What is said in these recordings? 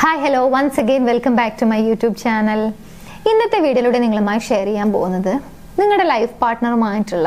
hi hello once again welcome back to my YouTube channel ഇന്നത്തെ വീഡിയോയിലൂടെ നിങ്ങളുമായി share ചെയ്യാൻ പോകുന്നത് നിങ്ങളുടെ ലൈഫ് പാർട്ട്ണറുമായിട്ടുള്ള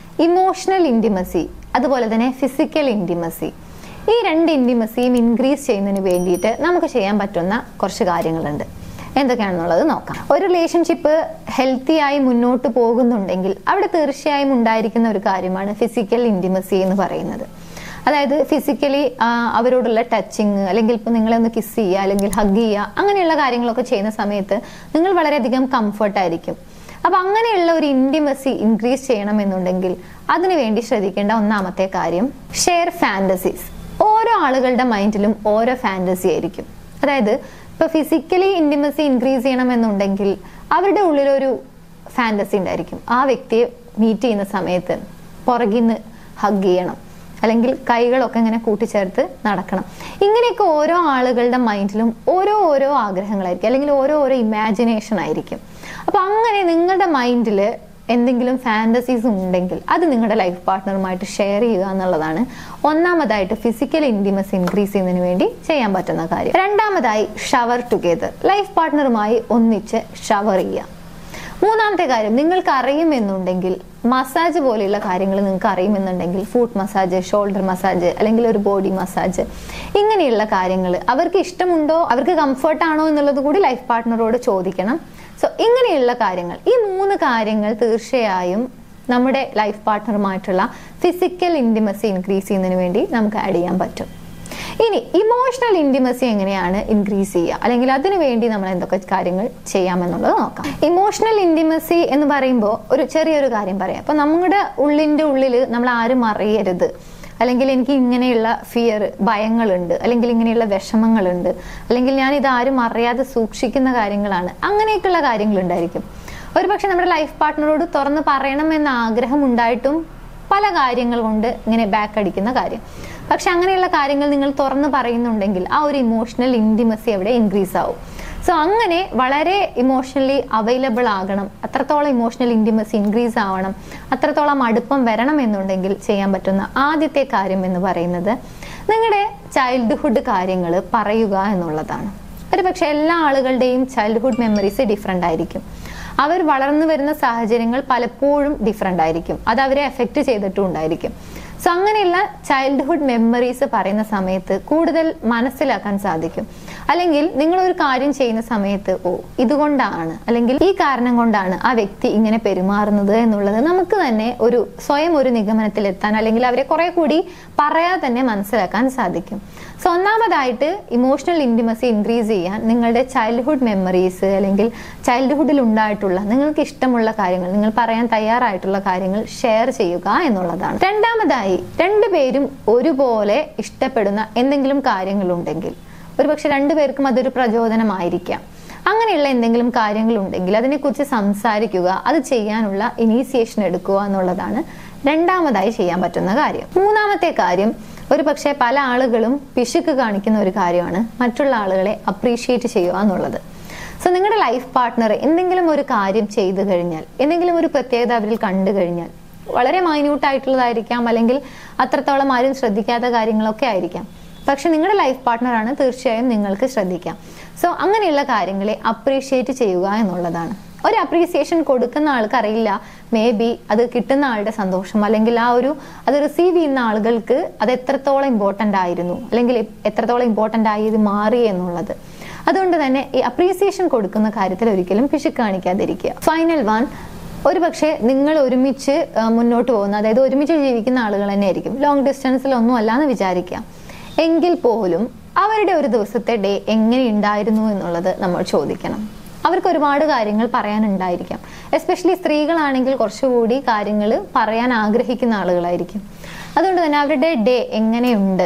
ഇമോഷണൽ ഇൻറ്റിമസി അതുപോലെ തന്നെ ഫിസിക്കൽ ഇൻറ്റിമസി ഈ രണ്ട് ഇൻറ്റിമസിയും ഇൻക്രീസ് ചെയ്യുന്നതിന് വേണ്ടിയിട്ട് നമുക്ക് ചെയ്യാൻ പറ്റുന്ന കുറച്ച് കാര്യങ്ങളുണ്ട് എന്തൊക്കെയാണെന്നുള്ളത് നോക്കാം ഒരു റിലേഷൻഷിപ്പ് ഹെൽത്തി ആയി മുന്നോട്ട് പോകുന്നുണ്ടെങ്കിൽ അവിടെ തീർച്ചയായും ഉണ്ടായിരിക്കുന്ന ഒരു കാര്യമാണ് ഫിസിക്കൽ ഇൻറ്റിമസി എന്ന് പറയുന്നത് അതായത് ഫിസിക്കലി അവരോടുള്ള ടച്ചിങ് അല്ലെങ്കിൽ ഇപ്പം നിങ്ങളെ ഒന്ന് കിസ് ചെയ്യുക അല്ലെങ്കിൽ ഹഗ് ചെയ്യുക അങ്ങനെയുള്ള കാര്യങ്ങളൊക്കെ ചെയ്യുന്ന സമയത്ത് നിങ്ങൾ വളരെയധികം കംഫർട്ട് ആയിരിക്കും അപ്പൊ അങ്ങനെയുള്ള ഒരു ഇന്റിമസി ഇൻക്രീസ് ചെയ്യണമെന്നുണ്ടെങ്കിൽ അതിനു വേണ്ടി ശ്രദ്ധിക്കേണ്ട ഒന്നാമത്തെ കാര്യം ഷെയർ ഫാന്റസീസ് ഓരോ ആളുകളുടെ മൈൻഡിലും ഓരോ ഫാന്റസി ആയിരിക്കും അതായത് ഇപ്പൊ ഫിസിക്കലി ഇന്റിമസി ഇൻക്രീസ് ചെയ്യണമെന്നുണ്ടെങ്കിൽ അവരുടെ ഉള്ളിലൊരു ഫാന്റസി ഉണ്ടായിരിക്കും ആ വ്യക്തിയെ മീറ്റ് ചെയ്യുന്ന സമയത്ത് പുറകിന്ന് ഹഗ് ചെയ്യണം അല്ലെങ്കിൽ കൈകളൊക്കെ ഇങ്ങനെ കൂട്ടിച്ചേർത്ത് നടക്കണം ഇങ്ങനെയൊക്കെ ഓരോ ആളുകളുടെ മൈൻഡിലും ഓരോ ഓരോ ആഗ്രഹങ്ങളായിരിക്കും അല്ലെങ്കിൽ ഓരോ ഓരോ ഇമാജിനേഷൻ ആയിരിക്കും അപ്പൊ അങ്ങനെ നിങ്ങളുടെ മൈൻഡിൽ എന്തെങ്കിലും ഫാന്റസീസ് ഉണ്ടെങ്കിൽ അത് നിങ്ങളുടെ ലൈഫ് പാർട്ട്ണറുമായിട്ട് ഷെയർ ചെയ്യുക എന്നുള്ളതാണ് ഒന്നാമതായിട്ട് ഫിസിക്കൽ ഇൻറ്റിമസ് ഇൻക്രീസ് ചെയ്യുന്നതിന് വേണ്ടി ചെയ്യാൻ പറ്റുന്ന കാര്യം രണ്ടാമതായി ഷവർ ടുഗെദർ ലൈഫ് പാർട്ട്ണറുമായി ഒന്നിച്ച് ഷവർ ചെയ്യുക മൂന്നാമത്തെ കാര്യം നിങ്ങൾക്ക് അറിയുമെന്നുണ്ടെങ്കിൽ മസാജ് പോലെയുള്ള കാര്യങ്ങൾ നിങ്ങൾക്ക് അറിയുമെന്നുണ്ടെങ്കിൽ ഫുട്ട് മസാജ് ഷോൾഡർ മസാജ് അല്ലെങ്കിൽ ഒരു ബോഡി മസാജ് ഇങ്ങനെയുള്ള കാര്യങ്ങൾ അവർക്ക് ഇഷ്ടമുണ്ടോ അവർക്ക് കംഫർട്ട് ആണോ എന്നുള്ളത് കൂടി ലൈഫ് പാർട്ട്ണറോട് ചോദിക്കണം സോ ഇങ്ങനെയുള്ള കാര്യങ്ങൾ ഈ മൂന്ന് കാര്യങ്ങൾ തീർച്ചയായും നമ്മുടെ ലൈഫ് പാർട്ട്ണറുമായിട്ടുള്ള ഫിസിക്കൽ ഇൻറ്റിമസി ഇൻക്രീസ് ചെയ്യുന്നതിന് വേണ്ടി നമുക്ക് ആഡ് ചെയ്യാൻ പറ്റും ഇനി ഇമോഷണൽ ഇൻറ്റിമസി എങ്ങനെയാണ് ഇൻക്രീസ് ചെയ്യുക അല്ലെങ്കിൽ അതിനു വേണ്ടി നമ്മൾ എന്തൊക്കെ കാര്യങ്ങൾ ചെയ്യാമെന്നുള്ളത് നോക്കാം ഇമോഷണൽ ഇൻറ്റിമസി എന്ന് പറയുമ്പോൾ ഒരു ചെറിയൊരു കാര്യം പറയാം അപ്പൊ നമ്മുടെ ഉള്ളിന്റെ ഉള്ളിൽ നമ്മൾ ആരും അറിയരുത് അല്ലെങ്കിൽ എനിക്ക് ഇങ്ങനെയുള്ള ഫിയർ ഭയങ്ങളുണ്ട് അല്ലെങ്കിൽ ഇങ്ങനെയുള്ള വിഷമങ്ങളുണ്ട് അല്ലെങ്കിൽ ഞാൻ ഇത് ആരും അറിയാതെ സൂക്ഷിക്കുന്ന കാര്യങ്ങളാണ് അങ്ങനെയൊക്കെയുള്ള കാര്യങ്ങളുണ്ടായിരിക്കും ഒരു പക്ഷെ നമ്മുടെ ലൈഫ് പാർട്ട്ണറോട് തുറന്ന് പറയണമെന്ന ആഗ്രഹം ഉണ്ടായിട്ടും പല കാര്യങ്ങൾ കൊണ്ട് ഇങ്ങനെ ബാക്ക് അടിക്കുന്ന കാര്യം പക്ഷെ അങ്ങനെയുള്ള കാര്യങ്ങൾ നിങ്ങൾ തുറന്ന് പറയുന്നുണ്ടെങ്കിൽ ആ ഒരു ഇമോഷണൽ ഇൻറ്റിമസി അവിടെ ഇൻക്രീസ് ആവും സോ അങ്ങനെ വളരെ ഇമോഷണലി അവൈലബിൾ ആകണം അത്രത്തോളം ഇമോഷണൽ ഇൻറ്റിമസി ഇൻക്രീസ് ആവണം അത്രത്തോളം അടുപ്പം വരണം എന്നുണ്ടെങ്കിൽ ചെയ്യാൻ പറ്റുന്ന ആദ്യത്തെ കാര്യം എന്ന് പറയുന്നത് നിങ്ങളുടെ ചൈൽഡ്ഹുഡ് കാര്യങ്ങൾ പറയുക എന്നുള്ളതാണ് ഒരു പക്ഷെ എല്ലാ ആളുകളുടെയും ചൈൽഡ്ഹുഡ് മെമ്മറീസ് ഡിഫറെൻ്റ് ആയിരിക്കും അവർ വളർന്നു വരുന്ന സാഹചര്യങ്ങൾ പലപ്പോഴും ഡിഫറെൻ്റ് ആയിരിക്കും അത് അവരെ എഫക്റ്റ് ചെയ്തിട്ടും ഉണ്ടായിരിക്കും സോ അങ്ങനെയുള്ള ചൈൽഡ്ഹുഡ് മെമ്മറീസ് പറയുന്ന സമയത്ത് കൂടുതൽ മനസ്സിലാക്കാൻ സാധിക്കും അല്ലെങ്കിൽ നിങ്ങൾ ഒരു കാര്യം ചെയ്യുന്ന സമയത്ത് ഓ ഇതുകൊണ്ടാണ് അല്ലെങ്കിൽ ഈ കാരണം കൊണ്ടാണ് ആ വ്യക്തി ഇങ്ങനെ പെരുമാറുന്നത് എന്നുള്ളത് നമുക്ക് തന്നെ ഒരു സ്വയം ഒരു നിഗമനത്തിൽ എത്താൻ അല്ലെങ്കിൽ അവരെ കുറെ കൂടി പറയാതെ തന്നെ മനസ്സിലാക്കാൻ സാധിക്കും സോ ഒന്നാമതായിട്ട് ഇമോഷണൽ ഇൻറ്റിമസി ഇൻക്രീസ് ചെയ്യാൻ നിങ്ങളുടെ ചൈൽഡ്ഹുഡ് മെമ്മറീസ് അല്ലെങ്കിൽ ചൈൽഡ്ഹുഡിൽ ഉണ്ടായിട്ടുള്ള നിങ്ങൾക്ക് ഇഷ്ടമുള്ള കാര്യങ്ങൾ നിങ്ങൾ പറയാൻ തയ്യാറായിട്ടുള്ള കാര്യങ്ങൾ ഷെയർ ചെയ്യുക എന്നുള്ളതാണ് രണ്ടാമതായി രണ്ടുപേരും ഒരുപോലെ ഇഷ്ടപ്പെടുന്ന എന്തെങ്കിലും കാര്യങ്ങളുണ്ടെങ്കിൽ ഒരുപക്ഷെ രണ്ടുപേർക്കും അതൊരു പ്രചോദനമായിരിക്കാം അങ്ങനെയുള്ള എന്തെങ്കിലും കാര്യങ്ങളുണ്ടെങ്കിൽ അതിനെക്കുറിച്ച് സംസാരിക്കുക അത് ചെയ്യാനുള്ള ഇനീസിയേഷൻ എടുക്കുക എന്നുള്ളതാണ് രണ്ടാമതായി ചെയ്യാൻ പറ്റുന്ന കാര്യം മൂന്നാമത്തെ കാര്യം ഒരു പക്ഷേ പല ആളുകളും പിശുക്ക് കാണിക്കുന്ന ഒരു കാര്യമാണ് മറ്റുള്ള ആളുകളെ അപ്രീഷിയേറ്റ് ചെയ്യുക എന്നുള്ളത് സോ നിങ്ങളുടെ ലൈഫ് പാർട്ട്ണർ എന്തെങ്കിലും ഒരു കാര്യം ചെയ്തു കഴിഞ്ഞാൽ എന്തെങ്കിലും ഒരു പ്രത്യേകത അവരിൽ കണ്ടു കഴിഞ്ഞാൽ വളരെ മൈന്യൂട്ട് ആയിട്ടുള്ളതായിരിക്കാം അല്ലെങ്കിൽ അത്രത്തോളം ആരും ശ്രദ്ധിക്കാത്ത കാര്യങ്ങളൊക്കെ ആയിരിക്കാം പക്ഷെ നിങ്ങളുടെ ലൈഫ് പാർട്ട്ണറാണ് തീർച്ചയായും നിങ്ങൾക്ക് ശ്രദ്ധിക്കാം സോ അങ്ങനെയുള്ള കാര്യങ്ങളെ അപ്രീഷിയേറ്റ് ചെയ്യുക എന്നുള്ളതാണ് ഒരു അപ്രീസിയേഷൻ കൊടുക്കുന്ന ആൾക്ക് അറിയില്ല മേ ബി അത് കിട്ടുന്ന ആളുടെ സന്തോഷം അല്ലെങ്കിൽ ആ ഒരു അത് റിസീവ് ചെയ്യുന്ന ആളുകൾക്ക് അത് എത്രത്തോളം ഇമ്പോർട്ടൻ്റ് ആയിരുന്നു അല്ലെങ്കിൽ എത്രത്തോളം ഇമ്പോർട്ടൻ്റ് ആയി ഇത് മാറി എന്നുള്ളത് അതുകൊണ്ട് തന്നെ ഈ അപ്രീസിയേഷൻ കൊടുക്കുന്ന കാര്യത്തിൽ ഒരിക്കലും പിശുക്ക് കാണിക്കാതിരിക്കുക ഫൈനൽ വൺ ഒരു പക്ഷേ നിങ്ങൾ ഒരുമിച്ച് മുന്നോട്ട് പോകുന്ന അതായത് ഒരുമിച്ച് ജീവിക്കുന്ന ആളുകൾ തന്നെ ആയിരിക്കും ലോങ് ഡിസ്റ്റൻസിൽ ഒന്നും അല്ല എന്ന് വിചാരിക്കാം എങ്കിൽ പോലും അവരുടെ ഒരു ദിവസത്തെ ഡേ എങ്ങനെ ഉണ്ടായിരുന്നു എന്നുള്ളത് നമ്മൾ ചോദിക്കണം അവർക്ക് ഒരുപാട് കാര്യങ്ങൾ പറയാനുണ്ടായിരിക്കാം എസ്പെഷ്യലി സ്ത്രീകളാണെങ്കിൽ കുറച്ചുകൂടി കാര്യങ്ങൾ പറയാൻ ആഗ്രഹിക്കുന്ന ആളുകളായിരിക്കും അതുകൊണ്ട് തന്നെ അവരുടെ ഡേ എങ്ങനെയുണ്ട്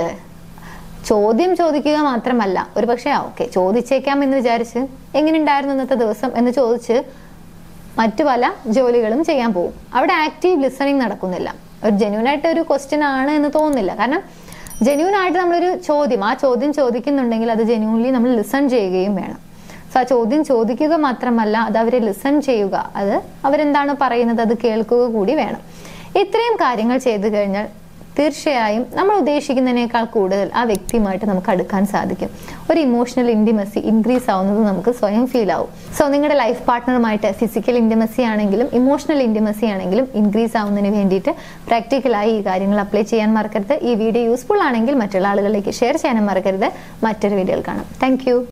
ചോദ്യം ചോദിക്കുക മാത്രമല്ല ഒരു പക്ഷേ ഓക്കെ ചോദിച്ചേക്കാം എന്ന് വിചാരിച്ച് എങ്ങനെ ഉണ്ടായിരുന്നു ഇന്നത്തെ ദിവസം എന്ന് ചോദിച്ച് മറ്റു പല ജോലികളും ചെയ്യാൻ പോകും അവിടെ ആക്റ്റീവ് ലിസണിങ് നടക്കുന്നില്ല ഒരു ജെന്യൂൻ ആയിട്ട് ഒരു ക്വസ്റ്റ്യൻ ആണ് എന്ന് തോന്നുന്നില്ല കാരണം ജെന്യൂൻ ആയിട്ട് നമ്മളൊരു ചോദ്യം ആ ചോദ്യം ചോദിക്കുന്നുണ്ടെങ്കിൽ അത് ജെന്യൂൻലി നമ്മൾ ലിസൺ ചെയ്യുകയും വേണം സോ ആ ചോദ്യം ചോദിക്കുക മാത്രമല്ല അത് അവരെ ലിസൺ ചെയ്യുക അത് അവരെന്താണ് പറയുന്നത് അത് കേൾക്കുക കൂടി വേണം ഇത്രയും കാര്യങ്ങൾ ചെയ്തു കഴിഞ്ഞാൽ തീർച്ചയായും നമ്മൾ ഉദ്ദേശിക്കുന്നതിനേക്കാൾ കൂടുതൽ ആ വ്യക്തിയുമായിട്ട് നമുക്ക് അടുക്കാൻ സാധിക്കും ഒരു ഇമോഷണൽ ഇൻറ്റിമസി ഇൻക്രീസ് ആവുന്നത് നമുക്ക് സ്വയം ഫീൽ ആവും സോ നിങ്ങളുടെ ലൈഫ് പാർട്ട്ണറുമായിട്ട് ഫിസിക്കൽ ഇൻറ്റിമസി ആണെങ്കിലും ഇമോഷണൽ ഇൻറ്റിമസി ആണെങ്കിലും ഇൻക്രീസ് ആവുന്നതിന് വേണ്ടിയിട്ട് പ്രാക്ടിക്കലായി ഈ കാര്യങ്ങൾ അപ്ലൈ ചെയ്യാൻ മറക്കരുത് ഈ വീഡിയോ യൂസ്ഫുൾ ആണെങ്കിൽ മറ്റുള്ള ആളുകളിലേക്ക് ഷെയർ ചെയ്യാനും മറക്കരുത് മറ്റൊരു വീഡിയോയിൽ കാണാം താങ്ക്